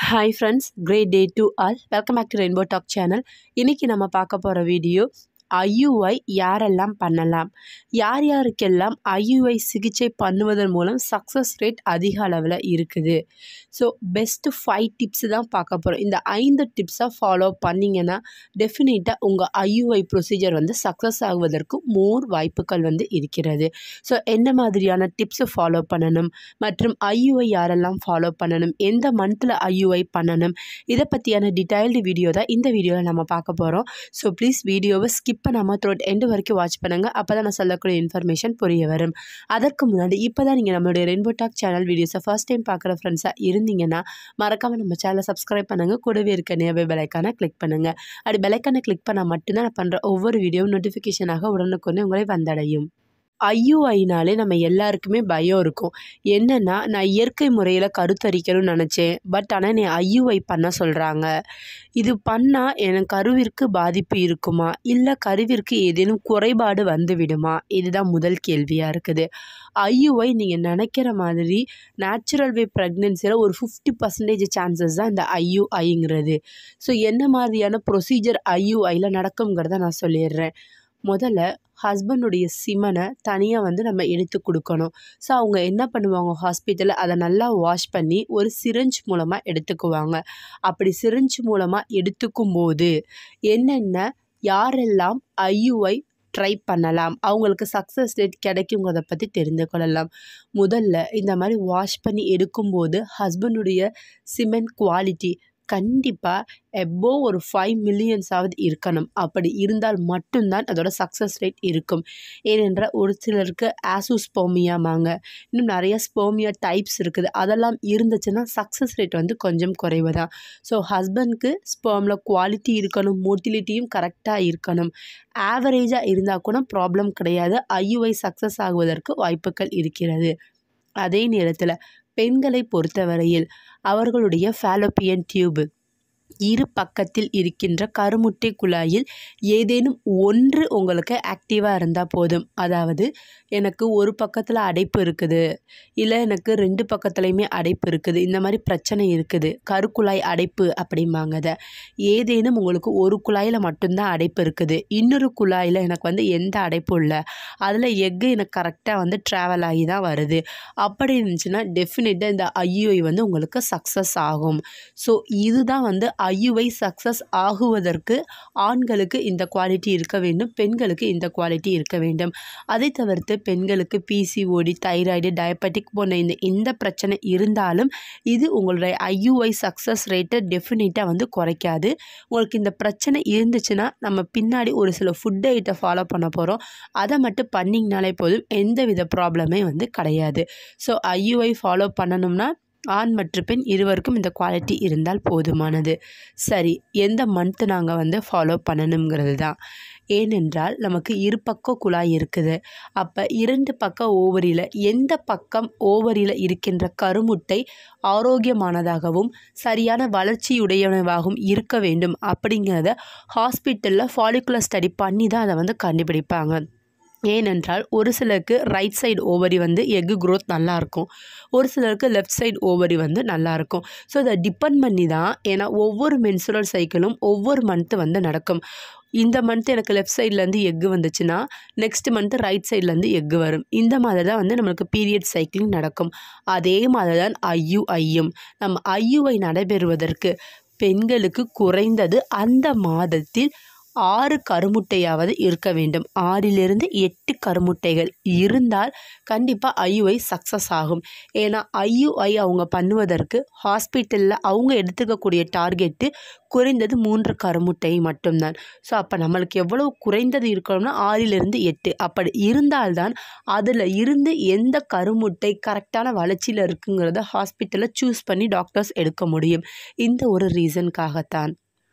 hi friends great day to all welcome back to Rainbow Talk channel இன்றைக்கி நம்ம பார்க்க போகிற வீடியோ ஐயுஐ யாரெல்லாம் பண்ணலாம் யார் யாருக்கெல்லாம் ஐயுஐ சிகிச்சை பண்ணுவதன் மூலம் சக்ஸஸ் ரேட் அதிக அளவில் இருக்குது ஸோ பெஸ்ட்டு ஃபைவ் டிப்ஸ் தான் பார்க்க போகிறோம் இந்த ஐந்து டிப்ஸை ஃபாலோ பண்ணிங்கன்னா டெஃபினட்டாக உங்கள் ஐயுஐ ப்ரொசீஜர் வந்து சக்ஸஸ் ஆகுவதற்கு மோர் வாய்ப்புகள் வந்து இருக்கிறது ஸோ என்ன மாதிரியான டிப்ஸை ஃபாலோ பண்ணணும் மற்றும் ஐயுஐ யாரெல்லாம் ஃபாலோ பண்ணணும் எந்த மந்தில் ஐயுஐ பண்ணணும் இதை பற்றியான டீட்டெயில்டு வீடியோ தான் இந்த வீடியோவில் நம்ம பார்க்க போகிறோம் ஸோ ப்ளீஸ் வீடியோவை ஸ்கிப் பண்ணாமல் த்ரோட் எண்டு வரைக்கும் வாட்ச் பண்ணுங்கள் அப்போ தான் நான் சொல்லக்கூடிய இன்ஃபர்மேஷன் புரிய வரும் அதற்கு முன்னாடி இப்போ தான் நீங்கள் நம்மளுடைய ரெயின்போ டாக் சேனல் வீடியோஸை ஃபர்ஸ்ட் டைம் பார்க்குற ஃப்ரெண்ட்ஸாக இருந்தீங்கன்னா மறக்காமல் நம்ம சேனலை சப்ஸ்கிரைப் பண்ணுங்கள் கூடவே இருக்க நியர்பை பெலைக்கான கிளிக் பண்ணுங்கள் அப்படி பெலைக்கான கிளிக் பண்ணால் மட்டும்தான் நான் பண்ணுற ஒவ்வொரு வீடியோவும் நோட்டிஃபிகேஷனாக உடனுக்குடனே உங்களை வந்தடையும் ஐயுஐனாலே நம்ம எல்லாருக்குமே பயம் இருக்கும் என்னென்னா நான் இயற்கை முறையில் கருத்தரிக்கணும்னு நினச்சேன் பட் ஆனால் என்னை ஐயுஐ பண்ண சொல்கிறாங்க இது பண்ணால் எனக்கு கருவிற்கு பாதிப்பு இருக்குமா இல்லை கருவிற்கு ஏதேனும் குறைபாடு வந்து விடுமா இதுதான் முதல் கேள்வியாக இருக்குது ஐயுஐ நீங்கள் நினைக்கிற மாதிரி நேச்சுரல் வே ப்ரெக்னென்சியில் ஒரு ஃபிஃப்டி பர்சன்டேஜ் சான்சஸ் தான் இந்த ஐயுஐங்கிறது ஸோ என்ன மாதிரியான ப்ரொசீஜர் ஐயுஐயில் நடக்குங்கிறத நான் சொல்லிடுறேன் முதல்ல ஹஸ்பண்டுடைய சிமனை தனியாக வந்து நம்ம எடுத்து கொடுக்கணும் ஸோ அவங்க என்ன பண்ணுவாங்க ஹாஸ்பிட்டலில் அதை நல்லா வாஷ் பண்ணி ஒரு சிரிஞ்ச் மூலமாக எடுத்துக்குவாங்க அப்படி சிரிஞ்ச் மூலமாக எடுத்துக்கும் போது என்னென்ன யாரெல்லாம் ஐயுஐ ட்ரை பண்ணலாம் அவங்களுக்கு சக்ஸஸ் ரேட் கிடைக்குங்கிறத பற்றி தெரிந்து கொள்ளலாம் முதல்ல இந்த மாதிரி வாஷ் பண்ணி எடுக்கும்போது ஹஸ்பண்டுடைய சிமெண்ட் குவாலிட்டி கண்டிப்பாக எபோ ஒரு ஃபைவ் மில்லியன்ஸாவது இருக்கணும் அப்படி இருந்தால் மட்டும்தான் அதோட சக்ஸஸ் ரேட் இருக்கும் ஏனென்றால் ஒரு சிலருக்கு ஆசோஸ்போமியாமாங்க இன்னும் நிறைய ஸ்போமியா டைப்ஸ் இருக்குது அதெல்லாம் இருந்துச்சுன்னா சக்ஸஸ் ரேட் வந்து கொஞ்சம் குறைவு தான் ஸோ ஹஸ்பண்ட்க்கு ஸ்பேமில் குவாலிட்டி இருக்கணும் மோட்டிலிட்டியும் கரெக்டாக இருக்கணும் ஆவரேஜாக இருந்தால் கூட ப்ராப்ளம் கிடையாது ஐயுஐ சக்ஸஸ் ஆகுவதற்கு வாய்ப்புகள் இருக்கிறது அதே நேரத்தில் பெண்களை பொறுத்தவரையில் அவர்களுடைய ஃபாலோப்பியன் டியூபு இரு பக்கத்தில் இருக்கின்ற கருமுட்டை குழாயில் ஏதேனும் ஒன்று உங்களுக்கு ஆக்டிவாக இருந்தால் போதும் அதாவது எனக்கு ஒரு பக்கத்தில் அடைப்பு இருக்குது இல்லை எனக்கு ரெண்டு பக்கத்துலையுமே அடைப்பு இருக்குது இந்த மாதிரி பிரச்சனை இருக்குது கருக்குழாய் அடைப்பு அப்படிம்பாங்க அதை ஏதேனும் உங்களுக்கு ஒரு குழாயில் மட்டும்தான் அடைப்பு இருக்குது இன்னொரு குழாயில் எனக்கு வந்து எந்த அடைப்பும் இல்லை அதில் எக்கு எனக்கு கரெக்டாக வந்து ட்ராவல் ஆகி தான் வருது அப்படி இருந்துச்சுன்னா டெஃபினட்டாக இந்த ஐயுஐ வந்து உங்களுக்கு சக்ஸஸ் ஆகும் ஸோ இதுதான் வந்து ஐயுவை சக்ஸஸ் ஆகுவதற்கு ஆண்களுக்கு இந்த குவாலிட்டி இருக்க வேண்டும் பெண்களுக்கு இந்த குவாலிட்டி இருக்க வேண்டும் அதை தவிர்த்து பெண்களுக்கு பிசிஓடி தைராய்டு டயபெட்டிக் போன்ற இந்த எந்த பிரச்சனை இருந்தாலும் இது உங்களுடைய ஐயுஐ சக்ஸஸ் ரேட்டை டெஃபினட்டாக வந்து குறைக்காது உங்களுக்கு இந்த பிரச்சனை இருந்துச்சுன்னா நம்ம பின்னாடி ஒரு சில ஃபுட் டயட்டை ஃபாலோ பண்ண போகிறோம் அதை மட்டும் பண்ணிங்கனாலே போதும் எந்த வித ப்ராப்ளமே வந்து கிடையாது ஸோ ஐயுஐ ஃபாலோ பண்ணணும்னா ஆண் மற்றும் பெண் இருவருக்கும் இந்த குவாலிட்டி இருந்தால் போதுமானது சரி எந்த மந்த்து நாங்கள் வந்து ஃபாலோ பண்ணணுங்கிறது தான் ஏனென்றால் நமக்கு இரு பக்க குழாய் இருக்குது அப்போ இரண்டு பக்க ஓவரியில் எந்த பக்கம் ஓவரியில் இருக்கின்ற கருமுட்டை ஆரோக்கியமானதாகவும் சரியான வளர்ச்சியுடையனவாகவும் இருக்க வேண்டும் அப்படிங்கிறத ஹாஸ்பிட்டலில் ஃபாலிகுலர் ஸ்டடி பண்ணி தான் அதை வந்து கண்டுபிடிப்பாங்க ஏனென்றால் ஒரு சிலருக்கு ரைட் சைடு ஓவரி வந்து எக்கு க்ரோத் நல்லாயிருக்கும் ஒரு சிலருக்கு லெஃப்ட் சைடு ஓவரி வந்து நல்லாயிருக்கும் ஸோ அதை டிபெண்ட் பண்ணி தான் ஏன்னா ஒவ்வொரு மென்சுரல் சைக்கிளும் ஒவ்வொரு மந்த்து வந்து நடக்கும் இந்த மந்த் எனக்கு லெஃப்ட் சைட்லேருந்து எக்கு வந்துச்சுன்னா நெக்ஸ்ட் மந்த்து ரைட் சைட்லேருந்து எக்கு வரும் இந்த மாதிரி தான் வந்து நம்மளுக்கு பீரியட் சைக்கிளிங் நடக்கும் அதே மாதிரி தான் ஐயுஐயும் நம்ம ஐயுஐ நடைபெறுவதற்கு பெண்களுக்கு குறைந்தது அந்த மாதத்தில் ஆறு கருமுட்டையாவது இருக்க வேண்டும் ஆறிலிருந்து எட்டு கருமுட்டைகள் இருந்தால் கண்டிப்பாக ஐயுஐ சக்ஸஸ் ஆகும் ஏன்னா ஐயுஐ அவங்க பண்ணுவதற்கு ஹாஸ்பிட்டலில் அவங்க எடுத்துக்கக்கூடிய டார்கெட்டு குறைந்தது மூன்று கருமுட்டை மட்டும்தான் ஸோ அப்போ நம்மளுக்கு எவ்வளோ குறைந்தது இருக்கணும்னா ஆறிலிருந்து எட்டு அப்படி இருந்தால்தான் அதில் இருந்து எந்த கருமுட்டை கரெக்டான வளர்ச்சியில் இருக்குங்கிறத ஹாஸ்பிட்டலில் சூஸ் பண்ணி டாக்டர்ஸ் எடுக்க முடியும் இந்த ஒரு ரீசனுக்காகத்தான்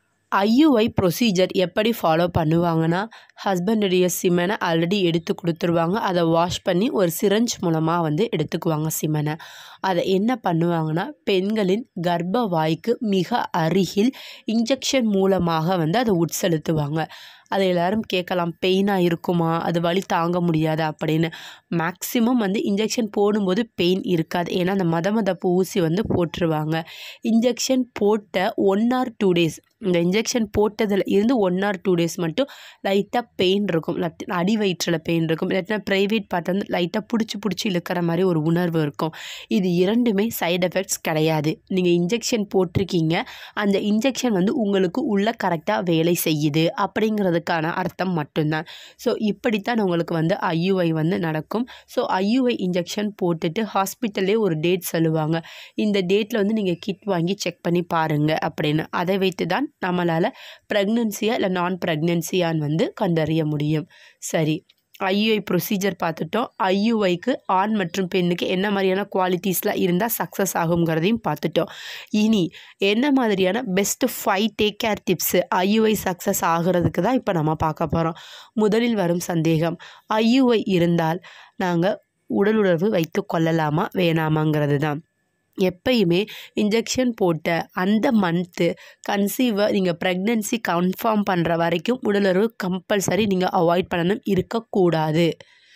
ஐயுஐ ப்ரொசீஜர் எப்படி ஃபாலோ பண்ணுவாங்கன்னா ஹஸ்பண்டுடைய சிமெனை ஆல்ரெடி எடுத்து கொடுத்துருவாங்க அதை வாஷ் பண்ணி ஒரு சிரஞ்ச் மூலமாக வந்து எடுத்துக்குவாங்க சிமெனை அதை என்ன பண்ணுவாங்கன்னா பெண்களின் கர்ப்ப வாய்க்கு மிக அருகில் இன்ஜெக்ஷன் மூலமாக வந்து அதை உட்செலுத்துவாங்க அதை எல்லாரும் கேட்கலாம் பெயினாக இருக்குமா அது வலி தாங்க முடியாதா அப்படின்னு மேக்ஸிமம் வந்து இன்ஜெக்ஷன் போடும்போது பெயின் இருக்காது ஏன்னா அந்த மத மதப்பு ஊசி வந்து போட்டுருவாங்க இன்ஜெக்ஷன் போட்ட ஒன் ஆர் டூ டேஸ் இந்த இன்ஜெக்ஷன் போட்டதில் இருந்து ஒன் ஆர் டூ டேஸ் மட்டும் லைட்டாக பெயின் இருக்கும் லட்- அடி வயிற்றில் பெயின் இருக்கும் இல்லாட்டினா ப்ரைவேட் பார்ட் வந்து லைட்டாக பிடிச்சி பிடிச்சி இழுக்கிற மாதிரி ஒரு உணர்வு இருக்கும் இது இரண்டுமே சைடு எஃபெக்ட்ஸ் கிடையாது நீங்கள் இன்ஜெக்ஷன் போட்டிருக்கீங்க அந்த இன்ஜெக்ஷன் வந்து உங்களுக்கு உள்ள கரெக்டாக வேலை செய்யுது அப்படிங்கிறதுக்கான அர்த்தம் மட்டும்தான் ஸோ இப்படித்தான் உங்களுக்கு வந்து ஐயுஐ வந்து நடக்கும் ஸோ ஐயுஐ இன்ஜெக்ஷன் போட்டுட்டு ஹாஸ்பிட்டல்லே ஒரு டேட் சொல்லுவாங்க இந்த டேட்டில் வந்து நீங்கள் கிட் வாங்கி செக் பண்ணி பாருங்கள் அப்படின்னு அதை வைத்து தான் நம்மளால் ப்ரெக்னென்சியா இல்லை நான் ப்ரெக்னென்சியான்னு வந்து கண்டறிய முடியும் சரி ஐயுஐ ப்ரொசீஜர் பார்த்துட்டோம் ஐயுஐக்கு ஆண் மற்றும் பெண்ணுக்கு என்ன மாதிரியான குவாலிட்டிஸ்லாம் இருந்தால் சக்ஸஸ் ஆகுங்கிறதையும் பார்த்துட்டோம் இனி என்ன மாதிரியான best five take care tips IUI success ஆகிறதுக்கு தான் இப்போ நம்ம பார்க்க போகிறோம் முதலில் வரும் சந்தேகம் ஐயுஐ இருந்தால் நாங்கள் உடல் உணர்வு வைத்து கொள்ளலாமா வேணாமாங்கிறது தான் எப்பயுமே இன்ஜெக்ஷன் போட்ட அந்த மந்த்து கன்சீவை நீங்கள் ப்ரெக்னென்சி கன்ஃபார்ம் பண்ணுற வரைக்கும் உடலுறவு கம்பல்சரி நீங்கள் அவாய்ட் பண்ணணும் இருக்கக்கூடாது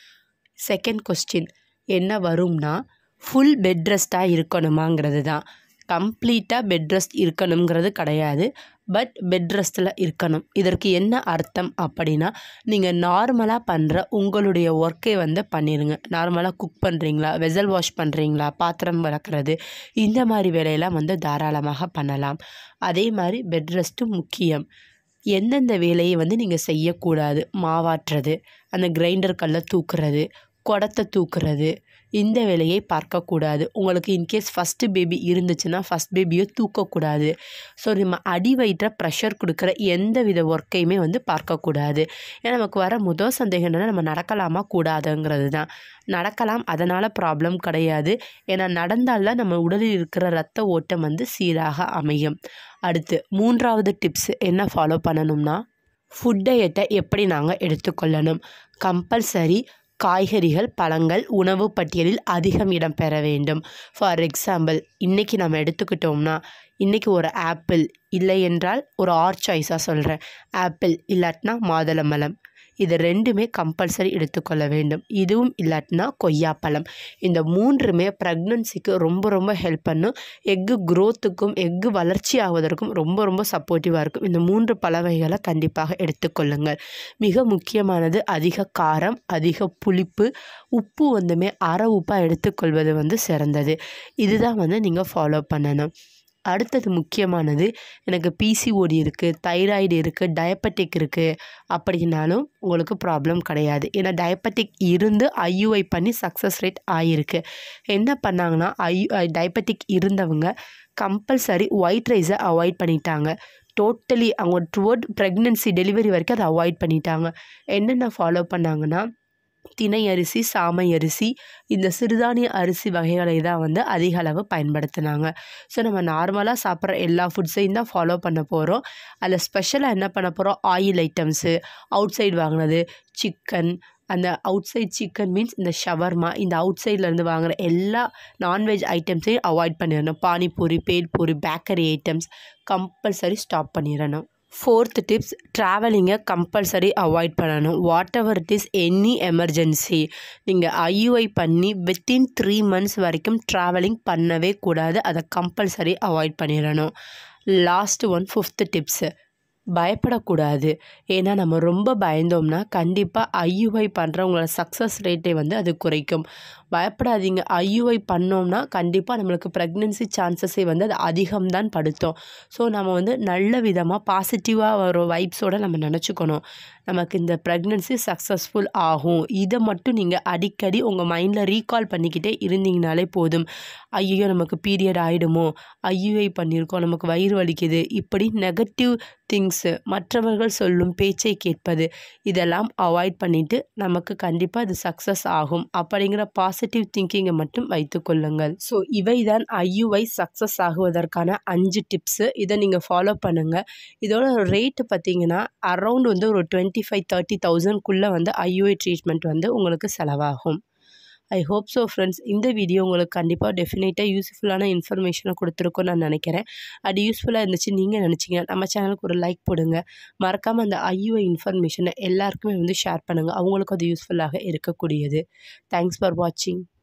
செகண்ட் கொஸ்டின் என்ன வரும்னா ஃபுல் பெட் ரெஸ்ட்டாக இருக்கணுமாங்கிறது தான் கம்ப்ளீட்டாக பெட் ரெஸ்ட் இருக்கணுங்கிறது கிடையாது பட் பெட் ரெஸ்ட்டில் இருக்கணும் இதற்கு என்ன அர்த்தம் அப்படின்னா நீங்கள் நார்மலாக பண்ணுற உங்களுடைய ஒர்க்கை வந்து பண்ணிடுங்க நார்மலாக குக் பண்ணுறீங்களா வெசல் வாஷ் பண்ணுறீங்களா பாத்திரம் விளக்குறது இந்த மாதிரி வேலையெல்லாம் வந்து தாராளமாக பண்ணலாம் அதே மாதிரி பெட் ரெஸ்ட்டும் முக்கியம் எந்தெந்த வேலையை வந்து நீங்கள் செய்யக்கூடாது மாவாட்டுறது அந்த கிரைண்டர் கல்லை தூக்குறது குடத்தை தூக்குறது இந்த வேலையை பார்க்கக்கூடாது உங்களுக்கு இன்கேஸ் ஃபஸ்ட்டு பேபி இருந்துச்சுன்னா ஃபஸ்ட் பேபியை தூக்கக்கூடாது ஸோ நம்ம அடி வயிற்ற ப்ரெஷர் கொடுக்குற எந்த வித ஒர்க்கையுமே வந்து பார்க்கக்கூடாது ஏன்னா நமக்கு வர முதல் சந்தேகம் என்னன்னா நம்ம நடக்கலாமா கூடாதுங்கிறது தான் நடக்கலாம் அதனால் ப்ராப்ளம் கிடையாது ஏன்னா நடந்தால்தான் நம்ம உடலில் இருக்கிற ரத்த ஓட்டம் வந்து சீராக அமையும் அடுத்து மூன்றாவது டிப்ஸ் என்ன ஃபாலோ பண்ணணும்னா ஃபுட் டயட்டை எப்படி நாங்கள் எடுத்துக்கொள்ளணும் கம்பல்சரி காய்கறிகள் பழங்கள் உணவு பட்டியலில் அதிகம் இடம் பெற வேண்டும் ஃபார் எக்ஸாம்பிள் இன்றைக்கி நம்ம எடுத்துக்கிட்டோம்னா இன்றைக்கி ஒரு ஆப்பிள் இல்லை என்றால் ஒரு ஆர் சாய்ஸாக சொல்கிறேன் ஆப்பிள் இல்லாட்டினா மாதுளம்பழம் இது ரெண்டுமே கம்பல்சரி எடுத்துக்கொள்ள வேண்டும் இதுவும் இல்லாட்டினா கொய்யாப்பழம் இந்த மூன்றுமே ப்ரெக்னன்சிக்கு ரொம்ப ரொம்ப ஹெல்ப் பண்ணும் எக்கு க்ரோத்துக்கும் எக்கு வளர்ச்சி ஆவதற்கும் ரொம்ப ரொம்ப சப்போர்ட்டிவாக இருக்கும் இந்த மூன்று பல வகைகளை கண்டிப்பாக எடுத்துக்கொள்ளுங்கள் மிக முக்கியமானது அதிக காரம் அதிக புளிப்பு உப்பு வந்துமே அரை உப்பாக எடுத்துக்கொள்வது வந்து சிறந்தது இதுதான் வந்து நீங்கள் ஃபாலோ பண்ணணும் அடுத்தது முக்கியமானது எனக்கு பிசிஓடி இருக்குது தைராய்டு இருக்குது டயபெட்டிக் இருக்குது அப்படின்னாலும் உங்களுக்கு ப்ராப்ளம் கிடையாது ஏன்னா டயபெட்டிக் இருந்து ஐயுஐ பண்ணி சக்ஸஸ் ரேட் ஆகிருக்கு என்ன பண்ணாங்கன்னா ஐ டயபெட்டிக் இருந்தவங்க கம்பல்சரி ஒயிட் ரைஸை அவாய்ட் பண்ணிட்டாங்க டோட்டலி அவங்க டுவர்ட் ப்ரெக்னென்சி டெலிவரி வரைக்கும் அதை அவாய்ட் பண்ணிட்டாங்க என்னென்ன ஃபாலோ பண்ணாங்கன்னா திணை அரிசி சாமை அரிசி இந்த சிறுதானிய அரிசி வகைகளை தான் வந்து அதிக அளவு பயன்படுத்தினாங்க ஸோ நம்ம நார்மலாக சாப்பிட்ற எல்லா ஃபுட்ஸையும் தான் ஃபாலோ பண்ண போகிறோம் அதில் ஸ்பெஷலாக என்ன பண்ண போகிறோம் ஆயில் ஐட்டம்ஸு அவுட் சைடு வாங்கினது சிக்கன் அந்த அவுட் சைட் சிக்கன் மீன்ஸ் இந்த ஷவர்மா இந்த அவுட் சைட்லேருந்து வாங்குற எல்லா நான்வெஜ் ஐட்டம்ஸையும் அவாய்ட் பண்ணிடணும் panipuri bhelpuri bakery items compulsory stop பண்ணிடணும் ஃபோர்த் டிப்ஸ் ட்ராவலிங்கை கம்பல்சரி அவாய்ட் பண்ணணும் whatever it is any emergency நீங்கள் ஐயுஐ பண்ணி வித்தின் த்ரீ மந்த்ஸ் வரைக்கும் ட்ராவலிங் பண்ணவே கூடாது அதை கம்பல்சரி அவாய்ட் பண்ணிடணும் லாஸ்ட் ஒன் ஃபிஃப்த் டிப்ஸு பயப்படக்கூடாது ஏன்னா நம்ம ரொம்ப பயந்தோம்னா கண்டிப்பாக ஐயுஐ பண்ணுறவங்களோட சக்ஸஸ் ரேட்டை வந்து அது குறைக்கும் பயப்படாதீங்க ஐயுஐ பண்ணோம்னா கண்டிப்பாக நம்மளுக்கு ப்ரெக்னென்சி சான்சஸை வந்து அது அதிகம்தான் படுத்தும் ஸோ நம்ம வந்து நல்ல விதமாக பாசிட்டிவாக ஒரு வைப்ஸோடு நம்ம நினச்சிக்கணும் நமக்கு இந்த ப்ரெக்னென்சி சக்ஸஸ்ஃபுல் ஆகும் இதை மட்டும் நீங்கள் அடிக்கடி உங்கள் மைண்டில் ரீகால் பண்ணிக்கிட்டே இருந்தீங்கனாலே போதும் ஐயோ நமக்கு பீரியட் ஆகிடுமோ ஐயுஐ பண்ணியிருக்கோம் நமக்கு வயிறு வலிக்குது இப்படி நெகட்டிவ் திங்ஸு மற்றவர்கள் சொல்லும் பேச்சை கேட்பது இதெல்லாம் அவாய்ட் பண்ணிவிட்டு நமக்கு கண்டிப்பாக இது சக்ஸஸ் ஆகும் அப்படிங்கிற பாசிட்டிவ் திங்கிங்கை மட்டும் வைத்துக்கொள்ளுங்கள் ஸோ இவை தான் ஐயுஐ சக்ஸஸ் ஆகுவதற்கான அஞ்சு டிப்ஸு இதை நீங்கள் ஃபாலோ பண்ணுங்கள் இதோட ரேட்டு பார்த்தீங்கன்னா அரௌண்ட் வந்து ஒரு டுவெண்ட்டி ஃபைவ் தேர்ட்டி தௌசண்ட்குள்ளே வந்து ஐயுஐ ட்ரீட்மெண்ட் வந்து உங்களுக்கு செலவாகும் ஐ ஹோப் ஸோ ஃப்ரெண்ட்ஸ் இந்த வீடியோ உங்களுக்கு கண்டிப்பாக டெஃபினட்டாக யூஸ்ஃபுல்லான இன்ஃபர்மேஷனை கொடுத்துருக்கோன்னு நான் நினைக்கிறேன் அது யூஸ்ஃபுல்லாக இருந்துச்சு நீங்கள் நினச்சிங்க நம்ம சேனலுக்கு ஒரு லைக் போடுங்க மறக்காமல் அந்த ஐயூஐ இன்ஃபர்மேஷனை எல்லாருக்குமே வந்து ஷேர் பண்ணுங்கள் அவங்களுக்கும் அது யூஸ்ஃபுல்லாக இருக்கக்கூடியது தேங்க்ஸ் ஃபார் வாட்சிங்